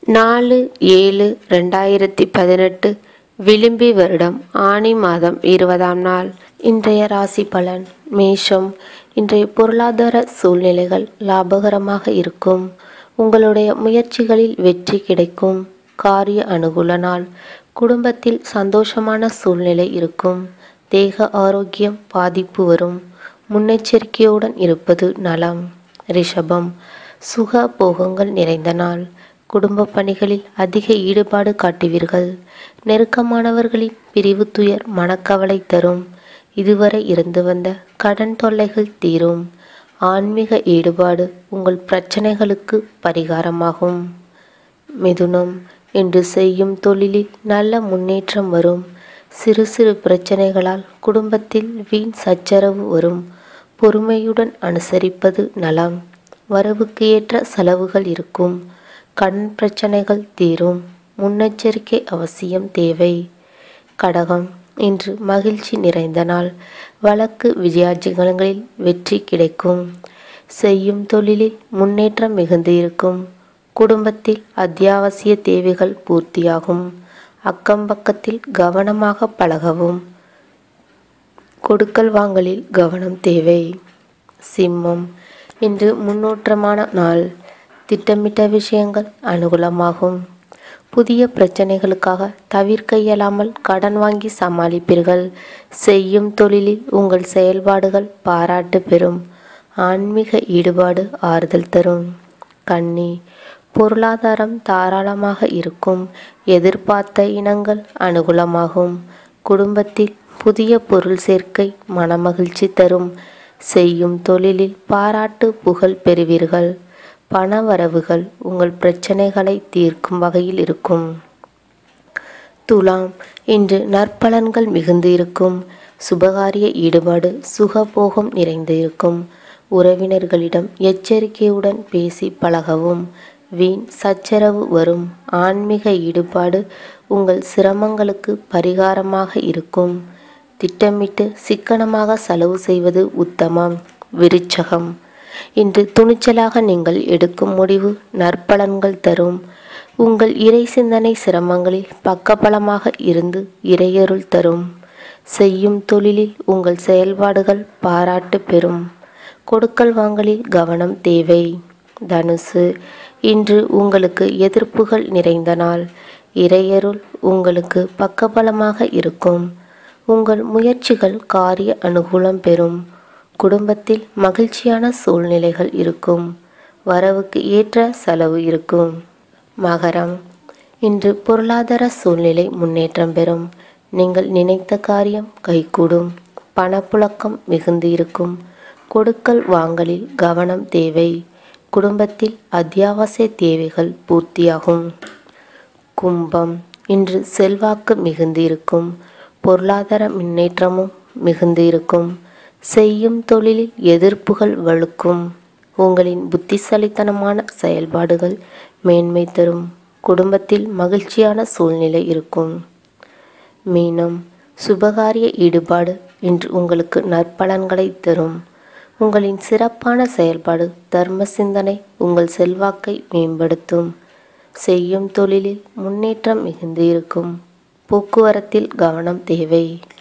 நாலு ஏழு ரெண்டாயிரத்தி பதினெட்டு விளிம்பி வருடம் ஆனி மாதம் இருபதாம் நாள் இன்றைய ராசி பலன் மேஷம் இன்றைய பொருளாதார சூழ்நிலைகள் லாபகரமாக இருக்கும் உங்களுடைய முயற்சிகளில் வெற்றி கிடைக்கும் காரிய அனுகூல நாள் குடும்பத்தில் சந்தோஷமான சூழ்நிலை இருக்கும் தேக ஆரோக்கியம் பாதிப்பு வரும் முன்னெச்சரிக்கையுடன் இருப்பது நலம் ரிஷபம் சுக போகங்கள் நிறைந்த நாள் குடும்ப பணிகளில் அதிக ஈடுபாடு காட்டுவீர்கள் நெருக்கமானவர்களின் பிரிவு துயர் மனக்கவலை தரும் இதுவரை இருந்து வந்த கடன் தொல்லைகள் தீரும் ஆன்மீக ஈடுபாடு உங்கள் பிரச்சனைகளுக்கு பரிகாரமாகும் மிதுனம் இன்று செய்யும் தொழிலில் நல்ல முன்னேற்றம் வரும் சிறு சிறு பிரச்சனைகளால் குடும்பத்தில் வீண் சச்சரவு வரும் பொறுமையுடன் அனுசரிப்பது நலம் வரவுக்கு ஏற்ற செலவுகள் இருக்கும் கடன் பிரச்சனைகள் தீரும் முன்னெச்சரிக்கை அவசியம் தேவை கடகம் இன்று மகிழ்ச்சி நிறைந்த நாள் வழக்கு விஜயாஜிகளில் வெற்றி கிடைக்கும் செய்யும் தொழிலில் முன்னேற்றம் மிகுந்து இருக்கும் குடும்பத்தில் அத்தியாவசிய தேவைகள் பூர்த்தியாகும் அக்கம் பக்கத்தில் கவனமாக பழகவும் கொடுக்கல் வாங்கலில் கவனம் தேவை சிம்மம் இன்று முன்னோற்றமான நாள் திட்டமிட்ட விஷயங்கள் அனுகூலமாகும் புதிய பிரச்சனைகளுக்காக தவிர்க்க இயலாமல் கடன் வாங்கி சமாளிப்பீர்கள் செய்யும் தொழிலில் உங்கள் செயல்பாடுகள் பாராட்டு பெறும் ஆன்மீக ஈடுபாடு ஆறுதல் தரும் கன்னி பொருளாதாரம் தாராளமாக இருக்கும் எதிர்பார்த்த இனங்கள் அனுகூலமாகும் குடும்பத்தில் புதிய பொருள் சேர்க்கை மனமகிழ்ச்சி தரும் செய்யும் தொழிலில் பாராட்டு புகழ் பெறுவீர்கள் பண வரவுகள் உங்கள் பிரச்சனைகளை தீர்க்கும் வகையில் இருக்கும் துலாம் இன்று நற்பலன்கள் மிகுந்து இருக்கும் சுபகாரிய ஈடுபாடு சுகபோகம் நிறைந்து இருக்கும் உறவினர்களிடம் எச்சரிக்கையுடன் பேசி பழகவும் வீண் சச்சரவு வரும் ஆன்மீக ஈடுபாடு உங்கள் சிரமங்களுக்கு பரிகாரமாக இருக்கும் திட்டமிட்டு சிக்கனமாக செலவு செய்வது உத்தமம் விருச்சகம் இன்று துணிச்சலாக நீங்கள் எடுக்கும் முடிவு நற்பலன்கள் தரும் உங்கள் இறை சிந்தனை சிரமங்களில் பக்கபலமாக இருந்து இறையருள் தரும் செய்யும் தொழிலில் உங்கள் செயல்பாடுகள் பாராட்டு பெறும் கொடுக்கல் வாங்கலில் கவனம் தேவை தனுசு இன்று உங்களுக்கு எதிர்ப்புகள் நிறைந்த நாள் இறையருள் உங்களுக்கு பக்கபலமாக இருக்கும் உங்கள் முயற்சிகள் காரிய அனுகூலம் பெறும் குடும்பத்தில் மகிழ்ச்சியான சூழ்நிலைகள் இருக்கும் வரவுக்கு ஏற்ற செலவு இருக்கும் மகரம் இன்று பொருளாதார சூழ்நிலை முன்னேற்றம் பெறும் நீங்கள் நினைத்த காரியம் கைகூடும் பணப்புழக்கம் மிகுந்து இருக்கும் கொடுக்கல் வாங்கலில் கவனம் தேவை குடும்பத்தில் அத்தியாவசிய தேவைகள் பூர்த்தியாகும் கும்பம் இன்று செல்வாக்கு மிகுந்து இருக்கும் பொருளாதார முன்னேற்றமும் மிகுந்து இருக்கும் செய்யும் தொழிலில் எதிர்ப்புகள் வலுக்கும் உங்களின் புத்திசாலித்தனமான செயல்பாடுகள் மேன்மை தரும் குடும்பத்தில் மகிழ்ச்சியான சூழ்நிலை இருக்கும் மீனம் சுபகாரிய ஈடுபாடு இன்று உங்களுக்கு நற்பலன்களை தரும் உங்களின் சிறப்பான செயல்பாடு தர்ம சிந்தனை உங்கள் செல்வாக்கை மேம்படுத்தும் செய்யும் தொழிலில் முன்னேற்றம் மிகுந்து இருக்கும் போக்குவரத்தில் கவனம் தேவை